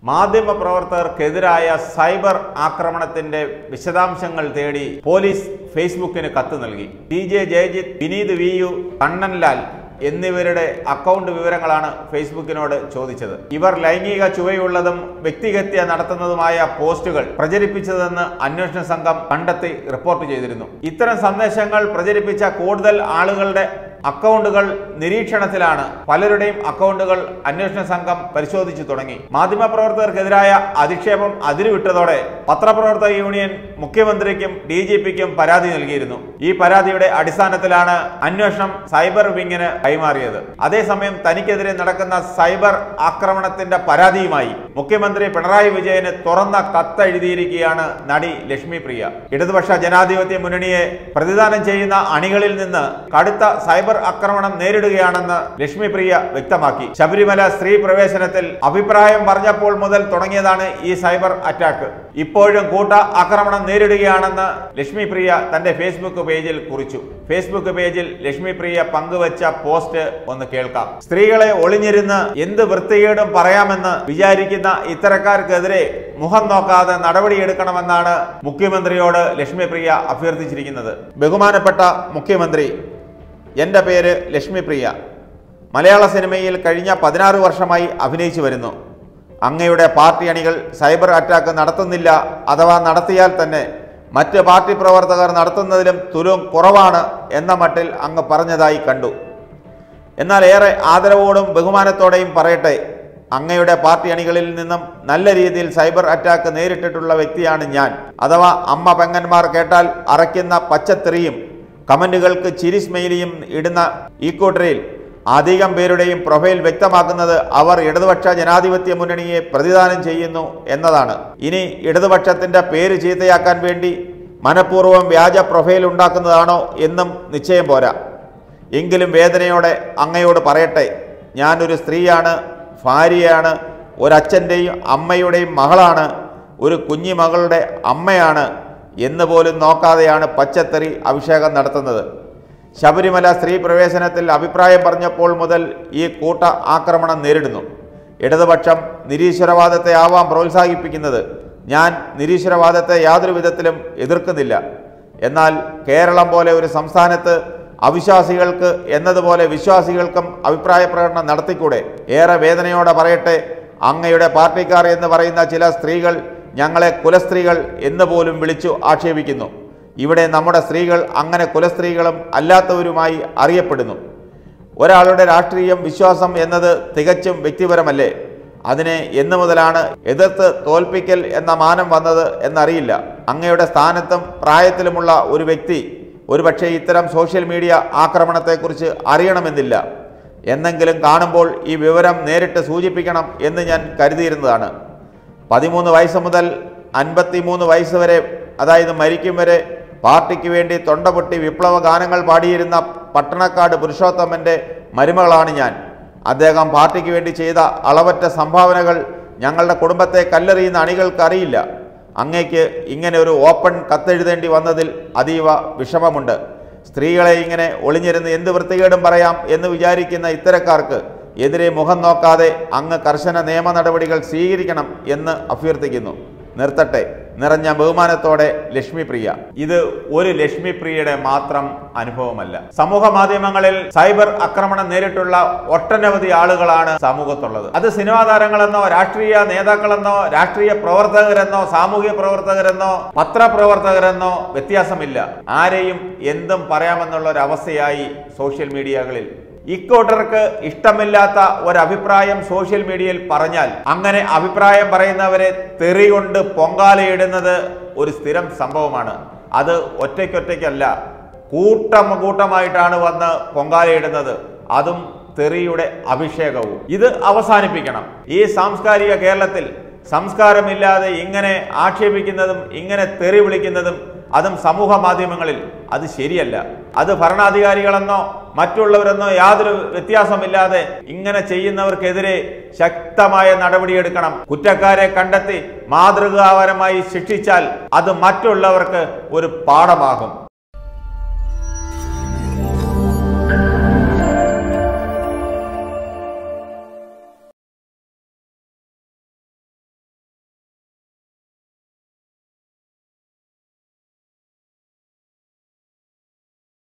മാധ്യമ പ്രവർത്തകർക്കെതിരായ സൈബർ ആക്രമണത്തിന്റെ വിശദാംശങ്ങൾ തേടി പോലീസ് ഫേസ്ബുക്കിന് കത്ത് നൽകി T J Jayajith Vineeth V U Kannanlal എന്നിവരുടെ അക്കൗണ്ട് വിവരങ്ങളാണ് ഫേസ്ബുക്കിനോട് ചോദിച്ചത് ഇവർ ലൈംഗിക ചുവയുള്ളതും വ്യക്തിഹത്യ നടത്തുന്നതുമായ പോസ്റ്റുകൾ പ്രചരിപ്പിച്ചതെന്ന് അന്വേഷണ സംഘം കണ്ടെത്തി റിപ്പോർട്ട് ചെയ്തിരുന്നു ഇത്തരം സന്ദേശങ്ങൾ പ്രചരിപ്പിച്ച കൂടുതൽ ആളുകളുടെ അക്കൗണ്ടുകൾ നിരീക്ഷണത്തിലാണ് പലരുടെയും അക്കൗണ്ടുകൾ അന്വേഷണ സംഘം പരിശോധിച്ചു തുടങ്ങി മാധ്യമപ്രവർത്തകർക്കെതിരായ അധിക്ഷേപം അതിരുവിട്ടതോടെ പത്രപ്രവർത്തക യൂണിയൻ മുഖ്യമന്ത്രിക്കും ഡി ജി പിക്കും പരാതി നൽകിയിരുന്നു ഈ പരാതിയുടെ അടിസ്ഥാനത്തിലാണ് അന്വേഷണം സൈബർ വിങ്ങിന് കൈമാറിയത് അതേസമയം തനിക്കെതിരെ നടക്കുന്ന സൈബർ ആക്രമണത്തിന്റെ പരാതിയുമായി മുഖ്യമന്ത്രി പിണറായി വിജയന് തുറന്ന കത്തെഴുതിയിരിക്കുകയാണ് നടി ലക്ഷ്മി പ്രിയ ഇടതുപക്ഷ ജനാധിപത്യ മുന്നണിയെ പ്രതിദാനം ചെയ്യുന്ന അണികളിൽ നിന്ന് കടുത്ത സൈബർ ആക്രമണം നേരിടുകയാണെന്ന് ലക്ഷ്മി പ്രിയ വ്യക്തമാക്കി ശബരിമല സ്ത്രീ പ്രവേശനത്തിൽ അഭിപ്രായം പറഞ്ഞപ്പോൾ മുതൽ തുടങ്ങിയതാണ് ഈ സൈബർ അറ്റാക്ക് ഇപ്പോഴും കൂട്ട ആക്രമണം നേരിടുകയാണെന്ന് ലക്ഷ്മി പ്രിയ തന്റെ ഫേസ്ബുക്ക് പേജിൽ കുറിച്ചു ഫേസ്ബുക്ക് പേജിൽ ലക്ഷ്മി പ്രിയ പങ്കുവച്ച പോസ്റ്റ് ഒന്ന് കേൾക്കാം സ്ത്രീകളെ ഒളിഞ്ഞിരുന്ന് എന്ത് വൃത്തികേടും പറയാമെന്ന് വിചാരിക്കുന്ന ഇത്തരക്കാർക്കെതിരെ മുഖം നോക്കാതെ നടപടിയെടുക്കണമെന്നാണ് മുഖ്യമന്ത്രിയോട് ലക്ഷ്മി പ്രിയ അഭ്യർത്ഥിച്ചിരിക്കുന്നത് ബഹുമാനപ്പെട്ട മുഖ്യമന്ത്രി എൻ്റെ പേര് ലക്ഷ്മി പ്രിയ മലയാള സിനിമയിൽ കഴിഞ്ഞ പതിനാറ് വർഷമായി അഭിനയിച്ചു വരുന്നു അങ്ങയുടെ പാർട്ടി അണികൾ സൈബർ അറ്റാക്ക് നടത്തുന്നില്ല അഥവാ നടത്തിയാൽ തന്നെ മറ്റ് പാർട്ടി പ്രവർത്തകർ നടത്തുന്നതിലും തുലും കുറവാണ് എന്ന മട്ടിൽ അങ്ങ് പറഞ്ഞതായി കണ്ടു എന്നാൽ ഏറെ ആദരവോടും ബഹുമാനത്തോടെയും പറയട്ടെ അങ്ങയുടെ പാർട്ടി അണികളിൽ നിന്നും നല്ല രീതിയിൽ സൈബർ അറ്റാക്ക് നേരിട്ടിട്ടുള്ള വ്യക്തിയാണ് ഞാൻ അഥവാ അമ്മ പെങ്ങന്മാർ കേട്ടാൽ അറയ്ക്കുന്ന പച്ചത്തെറിയും കമന്റുകൾക്ക് ചിരിസ്മെയിലിയും ഇടുന്ന ഈ കൂട്ടരിൽ അധികം പേരുടെയും പ്രൊഫൈൽ വ്യക്തമാക്കുന്നത് അവർ ഇടതുപക്ഷ ജനാധിപത്യ മുന്നണിയെ പ്രതിദാനം ചെയ്യുന്നു എന്നതാണ് ഇനി ഇടതുപക്ഷത്തിന്റെ പേര് ചീത്തയാക്കാൻ വേണ്ടി മനഃപൂർവ്വം വ്യാജ പ്രൊഫൈൽ ഉണ്ടാക്കുന്നതാണോ എന്നും നിശ്ചയം പോരാ എങ്കിലും വേദനയോടെ അങ്ങയോട് പറയട്ടെ ഞാനൊരു സ്ത്രീയാണ് ഭാര്യയാണ് ഒരച്ഛൻ്റെയും അമ്മയുടെയും മകളാണ് ഒരു കുഞ്ഞി മകളുടെ അമ്മയാണ് എന്ന് പോലും നോക്കാതെയാണ് പച്ചത്തറി അഭിഷേകം നടത്തുന്നത് ശബരിമല സ്ത്രീ പ്രവേശനത്തിൽ അഭിപ്രായം പറഞ്ഞപ്പോൾ മുതൽ ഈ കൂട്ട ആക്രമണം നേരിടുന്നു ഇടതുപക്ഷം നിരീശ്വരവാദത്തെ ആവാം പ്രോത്സാഹിപ്പിക്കുന്നത് ഞാൻ നിരീശ്വരവാദത്തെ യാതൊരു വിധത്തിലും എതിർക്കുന്നില്ല എന്നാൽ കേരളം പോലെ ഒരു സംസ്ഥാനത്ത് അവിശ്വാസികൾക്ക് എന്നതുപോലെ വിശ്വാസികൾക്കും അഭിപ്രായ പ്രകടനം നടത്തിക്കൂടെ ഏറെ വേദനയോടെ പറയട്ടെ അങ്ങയുടെ പാർട്ടിക്കാർ എന്ന് പറയുന്ന ചില സ്ത്രീകൾ ഞങ്ങളെ കുലസ്ത്രീകൾ എന്ന് പോലും വിളിച്ചു ആക്ഷേപിക്കുന്നു ഇവിടെ നമ്മുടെ സ്ത്രീകൾ അങ്ങനെ കുലസ്ത്രീകളും അല്ലാത്തവരുമായി അറിയപ്പെടുന്നു ഒരാളുടെ രാഷ്ട്രീയം വിശ്വാസം എന്നത് തികച്ചും വ്യക്തിപരമല്ലേ അതിനെ എന്നു മുതലാണ് എതിർത്ത് തോൽപ്പിക്കൽ എന്ന മാനം വന്നത് എന്നറിയില്ല അങ്ങയുടെ സ്ഥാനത്തും പ്രായത്തിലുമുള്ള ഒരു വ്യക്തി ഒരുപക്ഷെ ഇത്തരം സോഷ്യൽ മീഡിയ ആക്രമണത്തെക്കുറിച്ച് അറിയണമെന്നില്ല എന്നെങ്കിലും കാണുമ്പോൾ ഈ വിവരം നേരിട്ട് സൂചിപ്പിക്കണം എന്ന് ഞാൻ കരുതിയിരുന്നതാണ് പതിമൂന്ന് വയസ്സ് മുതൽ അൻപത്തിമൂന്ന് വയസ്സ് വരെ അതായത് മരിക്കും വരെ പാർട്ടിക്ക് വേണ്ടി തൊണ്ടപൊട്ടി വിപ്ലവ ഗാനങ്ങൾ പാടിയിരുന്ന പട്ടണക്കാട് പുരുഷോത്തമൻ്റെ മരുമകളാണ് ഞാൻ അദ്ദേഹം പാർട്ടിക്ക് വേണ്ടി ചെയ്ത അളവറ്റ സംഭാവനകൾ ഞങ്ങളുടെ കുടുംബത്തെ കല്ലെറിയുന്ന അണികൾക്ക് അറിയില്ല അങ്ങയ്ക്ക് ഇങ്ങനെ ഒരു ഓപ്പൺ കത്തെഴുതേണ്ടി വന്നതിൽ അതീവ വിഷമമുണ്ട് സ്ത്രീകളെ ഇങ്ങനെ ഒളിഞ്ഞിരുന്ന് എന്ത് വൃത്തികേടും പറയാം എന്ന് വിചാരിക്കുന്ന ഇത്തരക്കാർക്ക് എതിരെ മുഖം നോക്കാതെ അങ്ങ് കർശന നിയമ നടപടികൾ സ്വീകരിക്കണം എന്ന് അഭ്യർത്ഥിക്കുന്നു നിർത്തട്ടെ നിറഞ്ഞ ബഹുമാനത്തോടെ ലക്ഷ്മി പ്രിയ ഇത് ഒരു ലക്ഷ്മി പ്രിയയുടെ മാത്രം അനുഭവമല്ല സമൂഹ മാധ്യമങ്ങളിൽ സൈബർ ആക്രമണം നേരിട്ടുള്ള ഒട്ടനവധി ആളുകളാണ് സമൂഹത്തുള്ളത് അത് സിനിമാ താരങ്ങളെന്നോ രാഷ്ട്രീയ നേതാക്കളെന്നോ രാഷ്ട്രീയ പ്രവർത്തകരെന്നോ സാമൂഹ്യ പ്രവർത്തകരെന്നോ പത്രപ്രവർത്തകരെന്നോ വ്യത്യാസമില്ല ആരെയും എന്തും പറയാമെന്നുള്ള ഒരു അവസ്ഥയായി സോഷ്യൽ മീഡിയകളിൽ ഇക്കൂട്ടർക്ക് ഇഷ്ടമില്ലാത്ത ഒരഭിപ്രായം സോഷ്യൽ മീഡിയയിൽ പറഞ്ഞാൽ അങ്ങനെ അഭിപ്രായം പറയുന്നവരെ തെറി കൊണ്ട് പൊങ്കാലയിടുന്നത് ഒരു സ്ഥിരം സംഭവമാണ് അത് ഒറ്റയ്ക്കൊറ്റയ്ക്കല്ല കൂട്ടം കൂട്ടമായിട്ടാണ് വന്ന് പൊങ്കാലയിടുന്നത് അതും തെറിയുടെ അഭിഷേകവും ഇത് അവസാനിപ്പിക്കണം ഈ സാംസ്കാരിക കേരളത്തിൽ സംസ്കാരമില്ലാതെ ഇങ്ങനെ ആക്ഷേപിക്കുന്നതും ഇങ്ങനെ തെറി വിളിക്കുന്നതും അതും സമൂഹ മാധ്യമങ്ങളിൽ അത് ശരിയല്ല അത് ഭരണാധികാരികളെന്നോ മറ്റുള്ളവരെന്നോ യാതൊരു വ്യത്യാസമില്ലാതെ ഇങ്ങനെ ചെയ്യുന്നവർക്കെതിരെ ശക്തമായ നടപടിയെടുക്കണം കുറ്റക്കാരെ കണ്ടെത്തി മാതൃകാപരമായി ശിക്ഷിച്ചാൽ അത് മറ്റുള്ളവർക്ക് ഒരു പാഠമാകും